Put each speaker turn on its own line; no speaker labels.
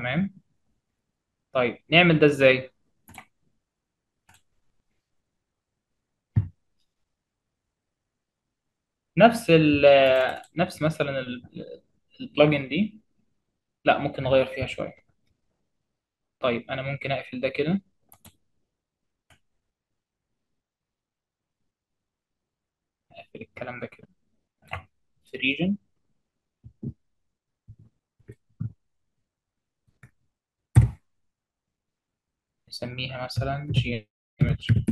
تمام طيب نعمل ده ازاي نفس ال نفس مثلا البلجن دي لا ممكن نغير فيها شويه طيب انا ممكن اقفل ده كده اقفل الكلام ده كده في ريجن نسميها مثلا جي